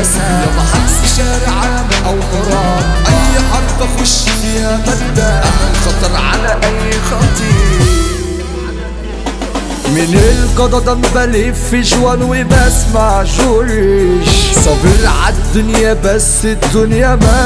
سام يابا حجز شارع عام او مرام اي حرب اخش فيها مادة انا الخطر على اي خطير من القضا بلف جوان وبسمع جورج صابر عالدنيا بس الدنيا ما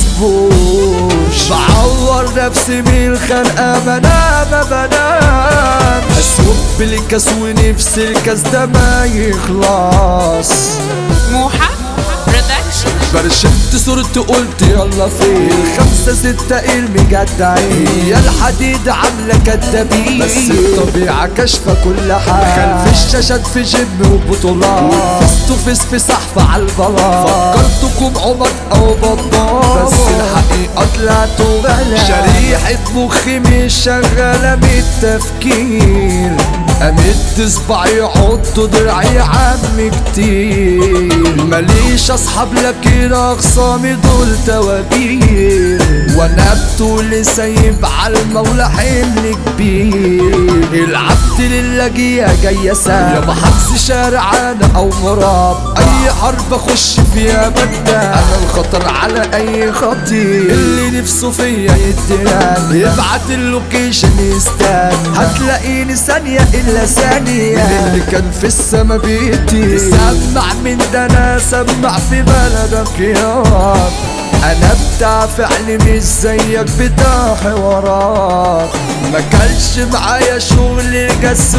بتسبوش بعور نفسي من الخنقة بنام بنام اسوق بالكاس ونفسي الكاس ده ما يخلص موحة برودكشن برشمت صورتي قلت يلا فين الخمسة ستة المجدعين يا الحديد عاملة كدابين بس الطبيعة كاشفة كل حاجة خلف الشاشات في جيم وبطولات فيس تو فيس في سحفة على البلاط فكرتكم عمر او بطال بس الحقيقة طلعتوا غلا شريحة مخي مش شغالة من التفكير امد صباعي احط دراعي عم كتير ماليش اصحاب لكن اخصامي دول توابير وانا بطولي سايب على المولى حمل كبير العبد للاجية جاية سام يابا حجز شارع انا او مراب اي حرب اخش فيها بدأ انا الخطر على اي خطير اللي نفسه فيا يدراني يبعت اللوكيشن يستنى هتلاقيني ثانية الا ثانية اللي كان في السما بيتي تسمع من ده انا سمع في بلدك يا انا بتاع فعل مش زيك بتاع حوارات ما كانش معايا شغل الجس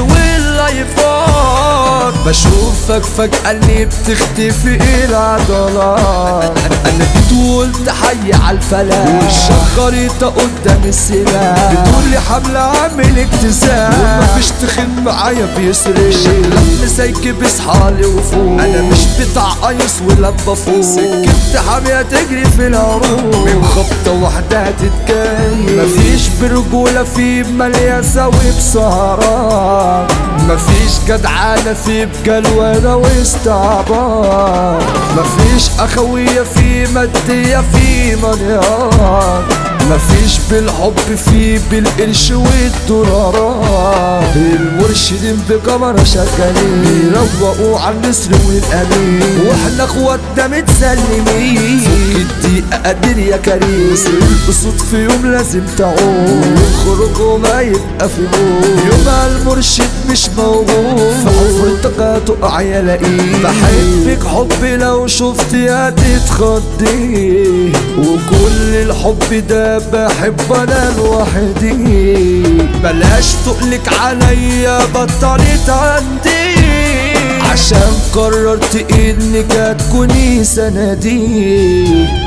واللايفات بشوفك فجأة اللي بتختفي العضلات انا جيت وقلت حي على الفلاح وشك خريطة قدام السلاح بتقولي حملة عامل اكتساب ومفيش تخن معايا بيسرق شكلك مسايك بصحالي وفوق انا مش بتاع قيس ولا بفوق سكت حامية تجري في الهروب من خبطة واحدة هتتكيف مفيش برجولة في ملياسة وبسهرات مفيش جدعانة في بجلوانة واستعباط مفيش أخوية في مادية في مليار مفيش بالحب في بالقرش والدولارات المرشدين بكاميرا شغالين يروقوا على النسر والامين واحنا اخواتنا متسلمين فك الدقيقة قادر يا كريم بس القصود في يوم لازم تعود يخرج وما يبقى في موت يوم المرشد مش موجود في حفرتك هتقع يا لئيم بحبك حب لو شفتي هتتخضي وكل الحب ده بحب انا لوحدي بلاش تقلك عليا بطلت عندي عشان قررت انك هتكوني سندي